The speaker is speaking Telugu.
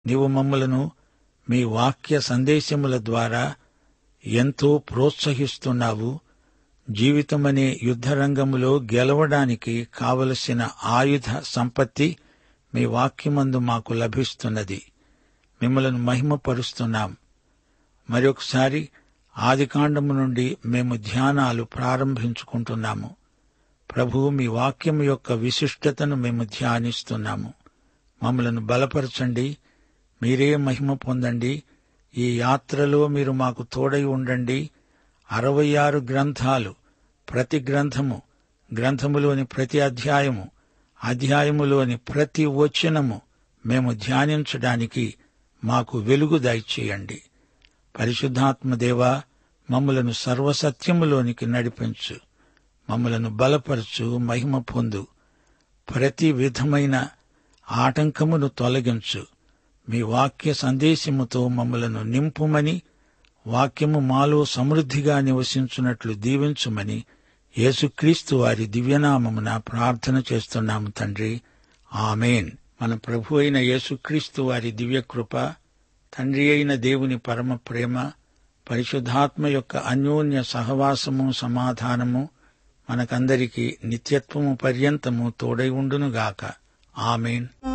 నీవు మమ్మలను మీ వాక్య సందేశముల ద్వారా ఎంతో ప్రోత్సహిస్తున్నావు జీవితమనే యుద్ధరంగములో గెలవడానికి కావలసిన ఆయుధ సంపత్తి మీ వాక్యమందు మాకు లభిస్తున్నది మిమ్మలను మహిమపరుస్తున్నాం మరొకసారి ఆదికాండము నుండి మేము ధ్యానాలు ప్రారంభించుకుంటున్నాము ప్రభు మీ వాక్యం యొక్క విశిష్టతను మేము ధ్యానిస్తున్నాము మమ్మలను బలపరచండి మీరే మహిమ పొందండి ఈ యాత్రలో మీరు మాకు తోడై ఉండండి అరవై ఆరు గ్రంథాలు ప్రతి గ్రంథము గ్రంథములోని ప్రతి అధ్యాయము అధ్యాయములోని ప్రతి వచనము మేము ధ్యానించడానికి మాకు వెలుగు దయచేయండి పరిశుద్ధాత్మదేవా మమ్మలను సర్వసత్యములోనికి నడిపించు మమ్మలను బలపరచు మహిమ పొందు ప్రతి విధమైన ఆటంకమును తొలగించు మీ వాక్య సందేశముతో మమ్మలను నింపుమని వాక్యము మాలో సమృద్ధిగా నివసించున్నట్లు దీవించుమని యేసుక్రీస్తు వారి దివ్యనామమున ప్రార్థన చేస్తున్నాము తండ్రి ఆమెన్ మన ప్రభు అయిన యేసుక్రీస్తు వారి దివ్యకృప తండ్రి అయిన దేవుని పరమ ప్రేమ పరిశుద్ధాత్మ యొక్క అన్యోన్య సహవాసము సమాధానము మనకందరికీ నిత్యత్వము పర్యంతము తోడై ఉండునుగాక ఆమెన్